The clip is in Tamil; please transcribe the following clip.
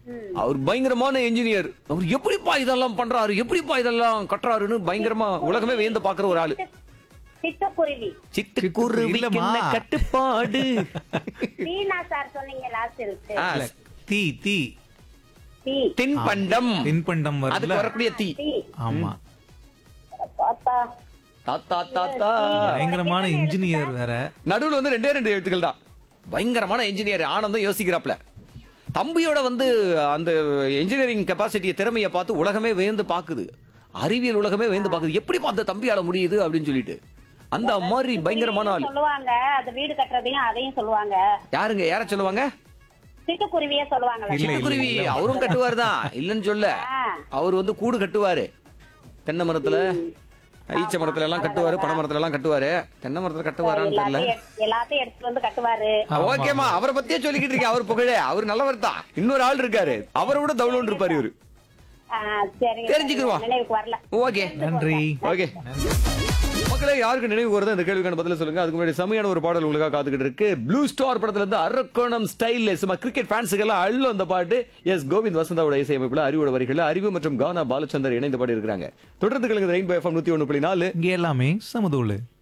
அவர் பயங்கரமான என்ஜினியர் அவர் எப்படிப்பா இதெல்லாம் பண்றாரு எப்படிப்பா இதெல்லாம் கட்டுறாருன்னு பயங்கரமா உலகமே வியந்து பாக்குற ஒரு ஆளு சிட்டுக்குருவி சிட்டுக்குருவிக்கு இல்லம்மா. என்ன கட்டுப்பாடு தீனா சார் சொன்னீங்க லாஸ்ட் இருக்கு ஆ, இல்ல, தீ தீ தீ தின்பண்டம் தின்பண்டம் அதுக்கு வருதுல வரக்கூடிய தீ தீ ஆமா பாப்பா தாத்தா தாத்தா பயங்கரமான இன்ஜினியர் வேற நடுவுல வந்து ரெண்டே ரெண்டு எழுத்துக்கள் தான் பயங்கரமான இன்ஜினியர் ஆனந்தம் யோசிக்கிறாப்ல தம்பியோட வந்து அந்த இன்ஜினியரிங் கெப்பாசிட்டியை திறமையை பார்த்து உலகமே வியந்து பாக்குது அறிவியல் உலகமே வியந்து பாக்குது எப்படி பார்த்த தம்பியால முடியுது அப்படின்னு சொல்லிட்டு அந்த மாதிரி பயங்கரமான ஆளு சொல்லுவாங்க அது வீடு கட்டுறதையும் அதையும் சொல்லுவாங்க யாருங்க யார சொல்லுவாங்க சிட்டுக்குருவியே சொல்லுவாங்கல்ல இல்ல, இல்ல. சிட்டுக்குருவி அவரும் கட்டுவார் தான் இல்லைன்னு சொல்ல ஆ. அவர் வந்து கூடு கட்டுவாரு தென்னை மரத்துல ஈச்ச மரத்துல எல்லாம் கட்டுவாரு பனை மரத்துல எல்லாம் கட்டுவாரு தென்னை மரத்துல கட்டுவாரான்னு தெரியல எல்லாத்தையும் எடு- எல்லாத்தையும் எடுத்துட்டு வந்து கட்டுவாரு ஆமா. ஓகேமா அவரை பத்தியே சொல்லிக்கிட்டு இருக்கேன் அவர் புகழ அவர் நல்லவர் தான் இன்னொரு ஆள் இருக்காரு அவரை விட தவுளோன்னு இருப்பாரு இவரு ஆ, சரிங்க தெரிஞ்சுக்கிருவோம். நினைவுக்கு வரல ஓகே நன்றி ஓகே மக்களே யாருக்கு நினைவு வருது அந்த கேள்விக்கான பதில சொல்லுங்க அதுக்கு முன்னாடி செமையான ஒரு பாடல் உங்களுக்காக காத்துக்கிட்டு இருக்கு ப்ளூ ஸ்டார் படத்துல இருந்து அரக்கோணம் ஸ்டைல் சும்மா கிரிக்கெட் ஃபேன்ஸுக்கெல்லாம் அள்ளும் அந்த பாட்டு எஸ் கோவிந்த் வசந்தாவோட இசையமைப்புல அறிவோட வரிகள் அறிவு மற்றும் கானா பாலச்சந்தர் இணைந்து பாடி இருக்கிறாங்க தொடர்ந்து கலங்க ரெயின்போ எஃப்எம் நூத்தி ஒண்ணு புள்ளி நாலு இங்க எல்லாமே சமதூளு